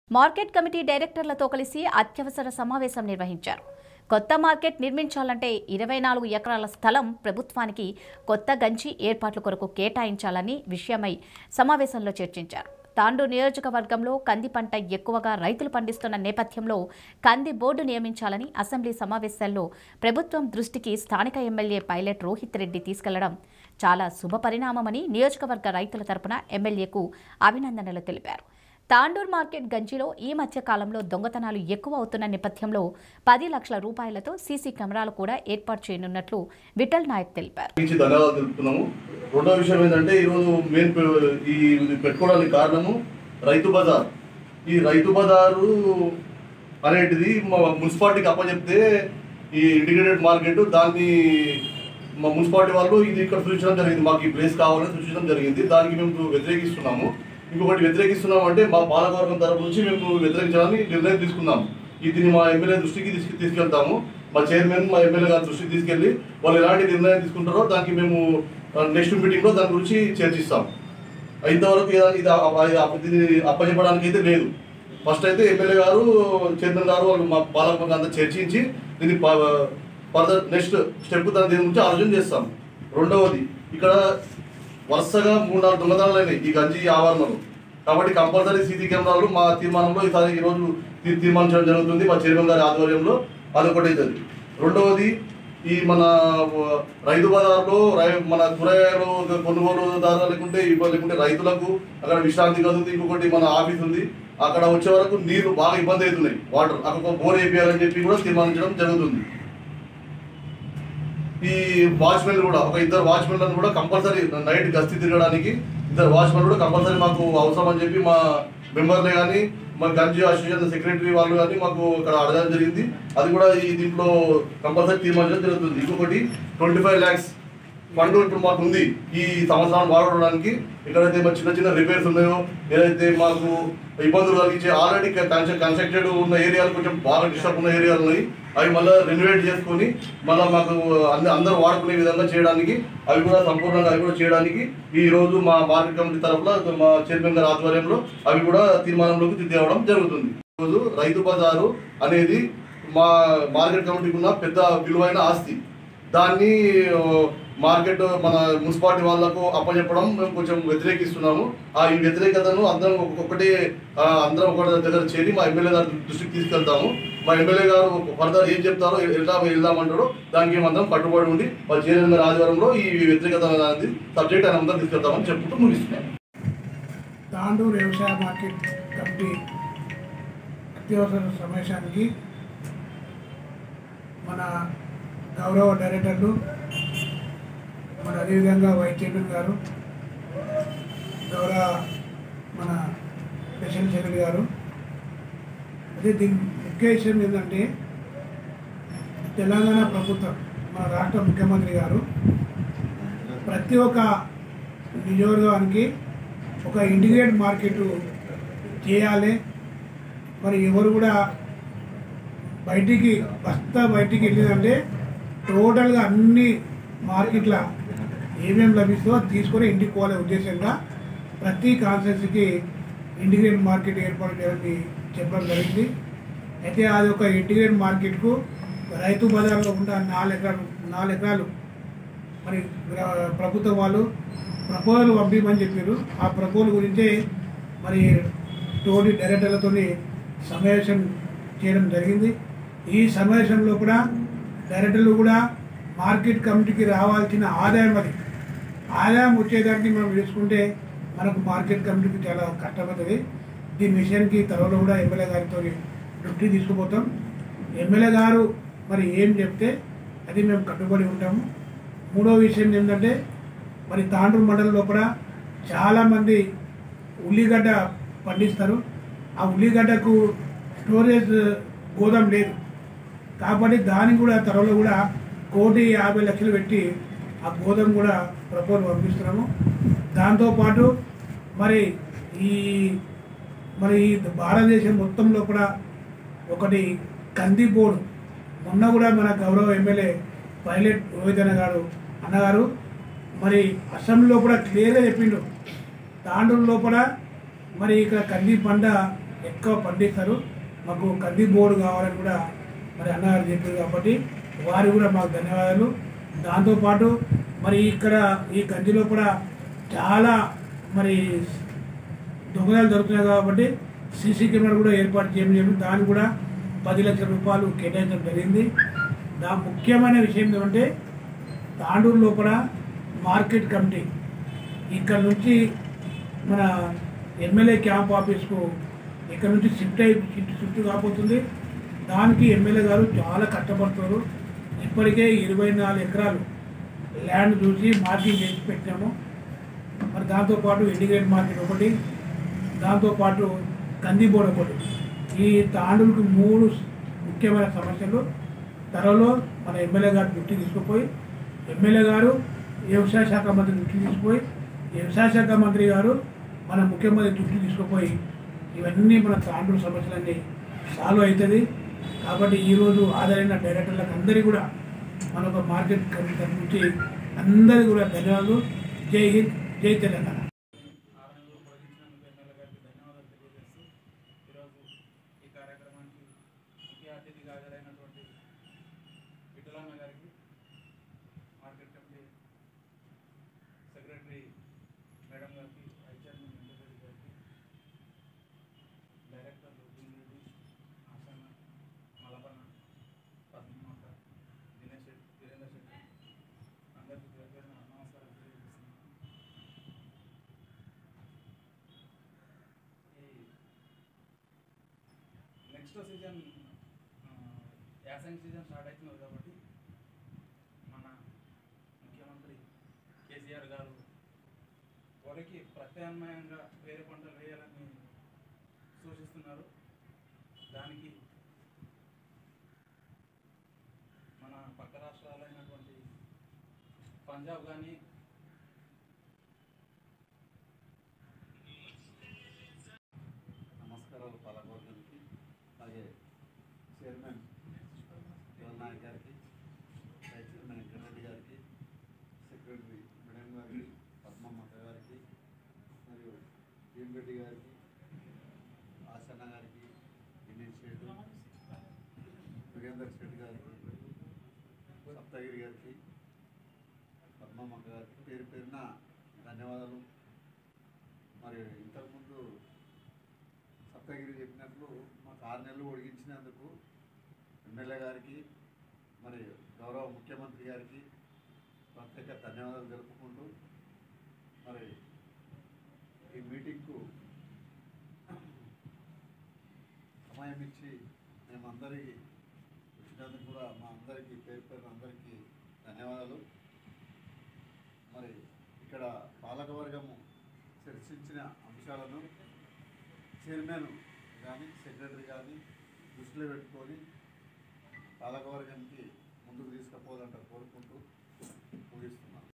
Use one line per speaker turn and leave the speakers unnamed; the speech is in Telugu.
మార్కెట్ కమిటీ డైరెక్టర్లతో కలిసి అత్యవసర సమావేశం నిర్వహించారు కొత్త మార్కెట్ నిర్మించాలంటే ఇరవై నాలుగు ఎకరాల స్థలం ప్రభుత్వానికి కొత్త గంజి ఏర్పాట్ల కొరకు కేటాయించాలని విషయమై సమావేశంలో చర్చించారు తాండూ నియోజకవర్గంలో కంది పంట ఎక్కువగా రైతులు పండిస్తున్న నేపథ్యంలో కంది బోర్డు నియమించాలని అసెంబ్లీ సమావేశాల్లో ప్రభుత్వం దృష్టికి స్థానిక ఎమ్మెల్యే పైలట్ రోహిత్ రెడ్డి తీసుకెళ్లడం చాలా శుభ పరిణామమని నియోజకవర్గ రైతుల తరపున ఎమ్మెల్యేకు అభినందనలు తెలిపారు తాండూర్ మార్కెట్ గంజిలో ఈ మధ్య కాలంలో దొంగతనాలు ఎక్కువ అవుతున్న నేపథ్యంలో పది లక్షల రూపాయలతో సీసీ కెమెరాలు కూడా ఏర్పాటు చేయనున్నట్లు విఠల్ నాయక్ తెలిపారు
నుంచి ధన్యవాదాలు తెలుపుతున్నాము రెండో విషయం ఏంటంటే ఈరోజు మెయిన్ పె- ఈ ఇది పెట్టుకోవడానికి కారణము రైతు బజార్ ఈ రైతు బజారు అనేటిది మా మున్సిపాలిటీకి అప్పచెప్తే ఈ ఇంటిగ్రేటెడ్ మార్కెట్ దాన్ని మా మున్సిపాలిటీ వాళ్ళు ఇది ఇక్కడ సూచించడం జరిగింది మాకు ఈ ప్లేస్ కావాలని సూచించడం జరిగింది దానికి మేము వ్యతిరేకిస్తున్నాము ఇంకొకటి వ్యతిరేకిస్తున్నాం అంటే మా పాలకవర్గం తరపు నుంచి మేము వ్యతిరేకించాలని నిర్ణయం తీసుకున్నాము ఈ దీన్ని మా ఎమ్మెల్యే దృష్టికి తీసుకు తీసుకెళ్తాము మా చైర్మన్ మా ఎమ్మెల్యే గారి దృష్టికి తీసుకెళ్ళి వాళ్ళు ఎలాంటి నిర్ణయం తీసుకుంటారో దానికి మేము నెక్స్ట్ మీటింగ్లో దాని గురించి చర్చిస్తాం ఇంతవరకు ఇది- ఇది అ- ఇది అప్ప- ఇది అప్పచెప్పడానికి అయితే లేదు ఫస్ట్ అయితే ఎమ్మెల్యే గారు చైర్మన్ గారు వాళ్ళు మా పాలకవర్గం అంతా చర్చించి దీన్ని ఫర్దర్ నెక్స్ట్ స్టెప్ దాని దీని గురించి ఆలోచన చేస్తాం రెండవది ఇక్కడ వరుసగా మూడు నాలుగు దొంగతనాలు అయినాయి ఈ గంజి ఆవరణలు కాబట్టి కంపల్సరీ సీసీ కెమెరాలు మా తీర్మానంలో ఈసారి ఈరోజు తీ- తీర్మానించడం జరుగుతుంది మా చైర్మన్ గారి ఆధ్వర్యంలో అదొకటి అవుతుంది రెండవది ఈ మన వ- రైతు బజార్లో రై మన కూరగాయలు కొనుగోలుదారు లేకుంటే ఇవ్వ- లేకుంటే రైతులకు అక్కడ విశ్రాంతి గది ఉంది ఇంకొకటి మన ఆఫీస్ ఉంది అక్కడ వచ్చే వరకు నీళ్లు బాగా ఇబ్బంది అవుతున్నాయి వాటర్ అక్కడ ఒక బోర్ వేయాలని చెప్పి కూడా తీర్మానించడం జరుగుతుంది ఈ వాచ్మెన్ కూడా ఒక ఇద్దరు వాచ్మెన్లను కూడా కంపల్సరీ నైట్ గస్తీ తిరగడానికి ఇద్దరు వాచ్మెన్ కూడా కంపల్సరీ మాకు అవసరం అని చెప్పి మా మెంబర్లే కానీ మా గంజి అసోసియేషన్ సెక్రటరీ వాళ్ళు కానీ మాకు ఇక్కడ అడగడం జరిగింది అది కూడా ఈ దీంట్లో కంపల్సరీ తీర్మానించడం జరుగుతుంది ఇంకొకటి ట్వంటీ ఫైవ్ ల్యాక్స్ ఫండ్ ఇప్పుడు మాకు ఉంది ఈ సంవత్సరాన్ని వాడడానికి ఎక్కడైతే మా చిన్న చిన్న రిపేర్స్ ఉన్నాయో ఏదైతే మాకు ఇబ్బందులు కలిగించే ఆల్రెడీ కన్స్ట్రక్టెడ్ ఉన్న ఏరియాలు కొంచెం బాగా డిస్టర్బ్ ఉన్న ఏరియాలు ఉన్నాయి అవి మళ్ళీ రెనోవేట్ చేసుకొని మళ్ళీ మాకు అన్ని అందరూ వాడుకునే విధంగా చేయడానికి అవి కూడా సంపూర్ణంగా అవి కూడా చేయడానికి ఈ రోజు మా మార్కెట్ కమిటీ తరఫున మా చైర్మన్ గారి ఆధ్వర్యంలో అవి కూడా తీర్మానంలోకి తేవడం జరుగుతుంది ఈరోజు రైతు బజారు అనేది మా మార్కెట్ కమిటీకి ఉన్న పెద్ద విలువైన ఆస్తి దాన్ని ఆ, మార్కెట్ మన మున్సిపాలిటీ వాళ్ళకు అప్పచెప్పడం మేము కొంచెం వ్యతిరేకిస్తున్నాము ఆ ఈ వ్యతిరేకతను అందరం ఒక్కొక్కటి ఆ, అందరం ఒక దగ్గర చేరి మా ఎమ్మెల్యే గారి దృష్టికి తీసుకెళ్తాము మా ఎమ్మెల్యే గారు ఫర్దర్ ఏం చెప్తారో ఎలా వెళ్దామంటారో దానికి మేమందరం కట్టుబడి ఉండి మా చైర్మన్ గారి ఆధ్వర్యంలో ఈ వ్యతిరేకత అనేది సబ్జెక్ట్ ఆయన అందరం తీసుకెళ్తామని చెప్పుకుంటూ ముగిస్తున్నాం
తాండూరు వ్యవసాయ మార్కెట్ కమిటీ అత్యవసర సమావేశానికి మన గౌరవ డైరెక్టర్లు మన అదేవిధంగా వైస్ చైర్మన్ గారు గౌరవ మన స్పెషల్ సెక్రటరీ గారు అదే దీని ముఖ్య విషయం ఏంటంటే తెలంగాణ ప్రభుత్వం మన రాష్ట్ర ముఖ్యమంత్రి గారు ప్రతి ఒక్క నియోజకవర్గానికి ఒక ఇంటిగ్రేట్ మార్కెట్ చేయాలి మరి ఎవరు కూడా బయటికి బస్తా బయటికి వెళ్ళిందంటే టోటల్గా అన్ని మార్కెట్ల ఏమేమి లభిస్తుందో అది తీసుకొని ఇంటికి పోలే ఉద్దేశంగా ప్రతి కాన్స్టెన్సీకి ఇంటిగ్రేట్ మార్కెట్ ఏర్పాటు చేయాలని చెప్పడం జరిగింది అయితే అది ఒక ఇంటిగ్రేట్ మార్కెట్కు రైతు బజార్లో ఉన్న నాలుగు ఎకరాలు నాలుగు ఎకరాలు మరి గ్ర- ప్రభుత్వం వాళ్ళు ప్రపోజల్ పంపించమని చెప్పారు ఆ ప్రపోజల్ గురించే మరి తోటి డైరెక్టర్లతో సమావేశం చేయడం జరిగింది ఈ సమావేశంలో కూడా డైరెక్టర్లు కూడా మార్కెట్ కమిటీకి రావాల్సిన ఆదాయం అది ఆదాయం వచ్చేదానికి మనం చేసుకుంటే మనకు మార్కెట్ కమిటీకి చాలా కష్టమవుతుంది దీని విషయానికి త్వరలో కూడా ఎమ్మెల్యే గారితో దృష్టి తీసుకుపోతాం ఎమ్మెల్యే గారు మరి ఏం చెప్తే అది మేము కట్టుబడి ఉంటాము మూడో విషయం ఏంటంటే మరి తాండ్రు మండలం లోపల చాలామంది ఉల్లిగడ్డ పండిస్తారు ఆ ఉల్లిగడ్డకు స్టోరేజ్ గోదాం లేదు కాబట్టి దానికి కూడా త్వరలో కూడా కోటి యాభై లక్షలు పెట్టి ఆ గోదాం కూడా ప్రపోజల్ పంపిస్తున్నాము దాంతోపాటు మరి ఈ మరి ఈ భారతదేశం మొత్తంలో కూడా ఒకటి కంది బోర్డు మొన్న కూడా మన గౌరవ ఎమ్మెల్యే పైలట్ రోహిత్ అన్న గారు అన్నగారు మరి అసెంబ్లీలో కూడా క్లియర్గా చెప్పిండు తాండూరు లోపల మరి ఇక్కడ కంది పంట ఎక్కువ పండిస్తారు మాకు కంది బోర్డు కావాలని కూడా మరి అన్నగారు చెప్పారు కాబట్టి వారికి కూడా మాకు ధన్యవాదాలు దాంతోపాటు మరి ఇక్కడ ఈ కందిలో కూడా చాలా మరి దొంగలు దొరుకుతున్నాయి కాబట్టి సీసీ కెమెరా కూడా ఏర్పాటు చేయడం జరిగింది దానికి కూడా పది లక్షల రూపాయలు కేటాయించడం జరిగింది దా ముఖ్యమైన విషయం ఏంటంటే తాండూరు లోపల మార్కెట్ కమిటీ ఇక్కడ నుంచి మన ఎమ్మెల్యే క్యాంప్ ఆఫీస్కు ఇక్కడ నుంచి షిఫ్ట్ అయి షిఫ్ట్ షిఫ్ట్ కాబోతుంది దానికి ఎమ్మెల్యే గారు చాలా కష్టపడుతున్నారు ఇప్పటికే ఇరవై నాలుగు ఎకరాలు ల్యాండ్ చూసి మార్కింగ్ చేసి పెట్టినాము మరి దాంతోపాటు ఇండిగ్రేట్ మార్కెట్ ఒకటి దాంతోపాటు కందిబోడ ఒకటి ఈ తాండూరుకి మూడు ముఖ్యమైన సమస్యలు త్వరలో మన ఎమ్మెల్యే గారు దృష్టి తీసుకుపోయి ఎమ్మెల్యే గారు వ్యవసాయ శాఖ మంత్రి దృష్టి తీసుకుపోయి వ్యవసాయ శాఖ మంత్రి గారు మన ముఖ్యమంత్రి దృష్టి తీసుకుపోయి ఇవన్నీ మన తాండూరు సమస్యలన్నీ సాల్వ్ అవుతుంది కాబట్టి ఈరోజు హాజరైన డైరెక్టర్లకు అందరికీ కూడా మన ఒక మార్కెట్ కమిటీ తరఫు నుంచి అందరికీ కూడా ధన్యవాదాలు జై హింద్ జై తెలంగాణ
ఆరంభంలో పొడిగించినందుకు ఎమ్మెల్యే గారికి ధన్యవాదాలు తెలియజేస్తూ ఈరోజు ఈ కార్యక్రమానికి ముఖ్య అతిథిగా హాజరైనటువంటి విఠలన్న గారికి మార్కెట్ కమిటీ సెక్రటరీ మేడం గారికి వైస్ చైర్మన్ వెంకటరెడ్డి గారికి డైరెక్టర్లు భీమిరెడ్డి ఆసన్న మలపన్న పద్మమాత దినేష్ శెట్టి వీరేంద్ర శెట్టి అందరికీ పేరు పేరున నమస్కారం తెలియజేస్తున్నాను ఈ నెక్స్ట్ సీజన్ యాసంగి సీజన్ స్టార్ట్ అవుతున్నది కాబట్టి మన ముఖ్యమంత్రి కేసీఆర్ గారు వరికి ప్రత్యామ్నాయంగా వేరే పంటలు వేయాలని సూచిస్తున్నారు దానికి మన పక్క రాష్ట్రాలైనటువంటి పంజాబ్ కానీ
నమస్కారాలు పాలకవర్గానికి అలాగే చైర్మన్ యువన్ నాయక్ గారికి వైస్ చైర్మన్ వెంకటరెడ్డి గారికి సెక్రటరీ మేడం గారికి పద్మమ్మ గారికి మరియు భీమరెడ్డి గారికి ఆసన్న గారికి దినేష్ రెడ్డి వీరేందర్ రెడ్డి గారికి సప్తగిరి గారికి పద్మమ్మ గారికి పేరు పేరున ధన్యవాదాలు మరి ఇంతకుముందు సప్తగిరి చెప్పినట్లు మాకు ఆరు నెలలు ఒడిగించినందుకు ఎమ్మెల్యే గారికి మరి గౌరవ ముఖ్యమంత్రి గారికి ప్రత్యేక ధన్యవాదాలు తెలుపుకుంటూ మరి ఈ మీటింగ్కు సమయం ఇచ్చి మేమందరికీ వచ్చినందుకు కూడా మా అందరికీ పేరు పేరు అందరికీ ధన్యవాదాలు మరి ఇక్కడ పాలకవర్గము చర్చించిన అంశాలను చైర్మన్ కానీ సెక్రటరీ కానీ దృష్టిలో పెట్టుకొని పాలకవర్గానికి ముందుకు తీసుకుపోవాలంటారు కోరుకుంటూ ముగిస్తున్నాను